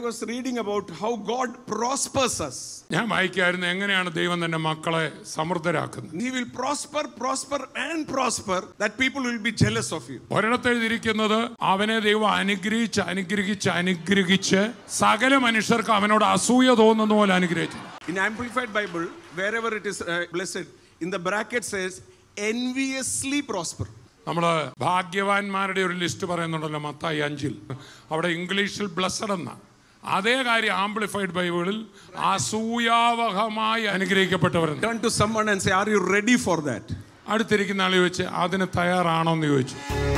was reading about how God prospers us. ഞാൻ വായിക്കായിരുന്നു എങ്ങനെയാണ് ദൈവം തന്റെ മക്കളെ സമൃദ്ധരാക്കുന്നത് He will prosper, prosper, and prosper that people will be jealous of you. ഒരിടത്ത് എഴുതിയിരിക്കുന്നത് അവനെ ദൈവം അനുഗ്രഹിച്ച് അനുഗ്രഹിച്ച് അനുഗ്രഹിച്ച് സകല മനുഷ്യർക്ക് അവനോട് അസൂയ തോന്നുന്ന പോലെ അനുഗ്രഹിച്ചു In Amplified Bible, wherever it is uh, blessed, in the bracket says, enviously prosper. നമ്മൾ ഭാഗ്യവാന്മാരുടെ ഒരു ലിസ്റ്റ് പറയുന്നുണ്ടല്ലോ മത്തായി അഞ്ചിൽ അവിടെ ഇംഗ്ലീഷിൽ ബ്ലസ്സഡ് എന്ന അതേ കാര്യം ആംപ്ലിഫൈഡ് ബൈബിളിൽ അസൂയാവഹമായി അനുഗ്രഹിക്കപ്പെട്ടവരെന്ന് Turn to someone and say, Are you ready for that? അടുത്തിരിക്കുന്ന ആൾ ചോദിച്ച് അതിന് തയ്യാറാണോ എന്ന് ചോദിച്ചു